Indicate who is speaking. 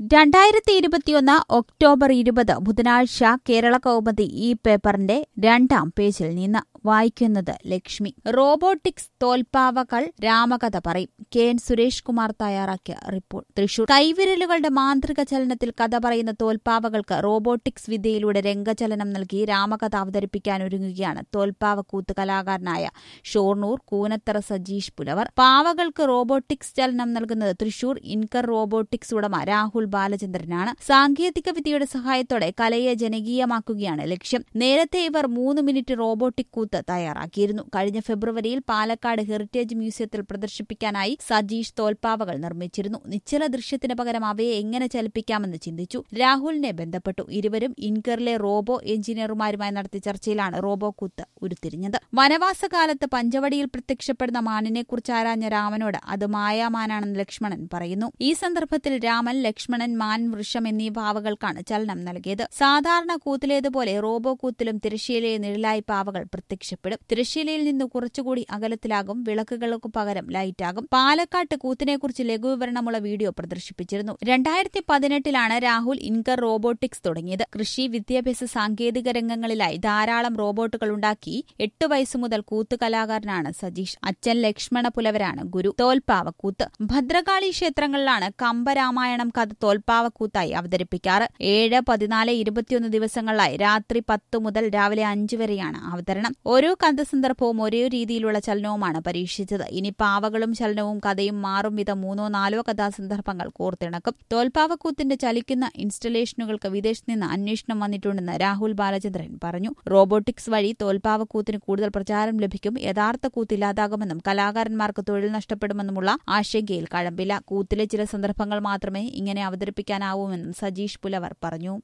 Speaker 1: രണ്ടായിരത്തി ഇരുപത്തിയൊന്ന് ഒക്ടോബർ ഇരുപത് ബുധനാഴ്ച കേരള കൗമുദി ഈ പേപ്പറിന്റെ രണ്ടാം പേജിൽ നിന്ന് വായിക്കുന്നത് ലക്ഷ്മി റോബോട്ടിക്സ് തോൽപ്പാവകൾ രാമകഥ പറയും കെ എൻ സുരേഷ് കുമാർ തയ്യാറാക്കിയ റിപ്പോർട്ട് തൃശൂർ കൈവിരലുകളുടെ മാന്ത്രിക ചലനത്തിൽ കഥ പറയുന്ന തോൽപ്പാവകൾക്ക് റോബോട്ടിക്സ് വിദ്യയിലൂടെ രംഗചലനം നൽകി രാമകഥ അവതരിപ്പിക്കാൻ ഒരുങ്ങുകയാണ് തോൽപ്പാവ കൂത്ത് കലാകാരനായ ഷോർണൂർ കൂനത്തറ സജീഷ് പുലവർ പാവകൾക്ക് റോബോട്ടിക്സ് ചലനം നൽകുന്നത് തൃശൂർ ഇൻകർ റോബോട്ടിക്സ് ഉടമ രാഹുൽ ബാലചന്ദ്രനാണ് സാങ്കേതിക വിദ്യയുടെ സഹായത്തോടെ കലയെ ജനകീയമാക്കുകയാണ് ലക്ഷ്യം നേരത്തെ ഇവർ മൂന്ന് മിനിറ്റ് റോബോട്ടിക് കൂത്ത് തയ്യാറാക്കിയിരുന്നു കഴിഞ്ഞ ഫെബ്രുവരിയിൽ പാലക്കാട് ഹെറിറ്റേജ് മ്യൂസിയത്തിൽ പ്രദർശിപ്പിക്കാനായി സജീഷ് തോൽപ്പാവകൾ നിർമ്മിച്ചിരുന്നു നിശ്ചല ദൃശ്യത്തിന് പകരം അവയെ എങ്ങനെ ചലിപ്പിക്കാമെന്ന് ചിന്തിച്ചു രാഹുലിനെ ബന്ധപ്പെട്ടു ഇരുവരും ഇൻകറിലെ റോബോ എഞ്ചിനീയർമാരുമായി നടത്തിയ ചർച്ചയിലാണ് റോബോ കൂത്ത് ഉരുത്തിരിഞ്ഞത് വനവാസകാലത്ത് പഞ്ചവടിയിൽ പ്രത്യക്ഷപ്പെടുന്ന മാനിനെക്കുറിച്ച് ആരാഞ്ഞ രാമനോട് അത് മായാമാനാണെന്ന് ലക്ഷ്മണൻ പറയുന്നു ഈ സന്ദർഭത്തിൽ രാമൻ ലക്ഷ്മണൻ മാൻ വൃക്ഷം എന്നീ പാവകൾക്കാണ് ചലനം നൽകിയത് സാധാരണ കൂത്തിലേതുപോലെ റോബോ കൂത്തിലും തിരശ്ശീലയെ നിഴലായി പാവകൾ പ്രത്യക്ഷപ്പെടും തിരശ്ശീലയിൽ നിന്ന് കുറച്ചുകൂടി അകലത്തിലാകും വിളക്കുകൾക്ക് പകരം ലൈറ്റാകും പാലക്കാട്ട് കൂത്തിനെക്കുറിച്ച് ലഘുവിവരണമുള്ള വീഡിയോ പ്രദർശിപ്പിച്ചിരുന്നു രണ്ടായിരത്തി പതിനെട്ടിലാണ് രാഹുൽ ഇൻകർ റോബോട്ടിക്സ് തുടങ്ങിയത് കൃഷി വിദ്യാഭ്യാസ സാങ്കേതിക രംഗങ്ങളിലായി ധാരാളം റോബോട്ടുകൾ ഉണ്ടാക്കി എട്ട് വയസ്സു മുതൽ കൂത്ത് കലാകാരനാണ് സജീഷ് അച്ഛൻ ലക്ഷ്മണ പുലവരാണ് ഗുരു തോൽപ്പാവക്കൂത്ത് ഭദ്രകാളി ക്ഷേത്രങ്ങളിലാണ് കമ്പരാമായണം കഥ തോൽപ്പാവക്കൂത്തായി അവതരിപ്പിക്കാറ് ഏഴ് പതിനാല് ഇരുപത്തിയൊന്ന് ദിവസങ്ങളിലായി രാത്രി പത്ത് മുതൽ രാവിലെ അഞ്ച് വരെയാണ് അവതരണം ഓരോ കഥസന്ദർഭവും ഒരേ രീതിയിലുള്ള ചലനവുമാണ് പരീക്ഷിച്ചത് ഇനി പാവകളും ചലനവും കഥയും മാറും വിധം മൂന്നോ നാലോ കഥാസന്ദർഭങ്ങൾ കോർത്തിണക്കും തോൽപ്പാവക്കൂത്തിന്റെ ചലിക്കുന്ന ഇൻസ്റ്റലേഷനുകൾക്ക് വിദേശത്ത് നിന്ന് അന്വേഷണം വന്നിട്ടുണ്ടെന്ന് രാഹുൽ ബാലചന്ദ്രൻ പറഞ്ഞു റോബോട്ടിക്സ് വഴി തോൽപ്പാവക്കൂത്തിന് കൂടുതൽ പ്രചാരം ലഭിക്കും യഥാർത്ഥ കൂത്ത് ഇല്ലാതാകുമെന്നും കലാകാരന്മാർക്ക് തൊഴിൽ നഷ്ടപ്പെടുമെന്നുമുള്ള ആശങ്കയിൽ കഴമ്പില്ല കൂത്തിലെ ചില സന്ദർഭങ്ങൾ മാത്രമേ ഇങ്ങനെ അവതരിപ്പിക്കാനാവൂമെന്നും സജീഷ് പുലവർ പറഞ്ഞു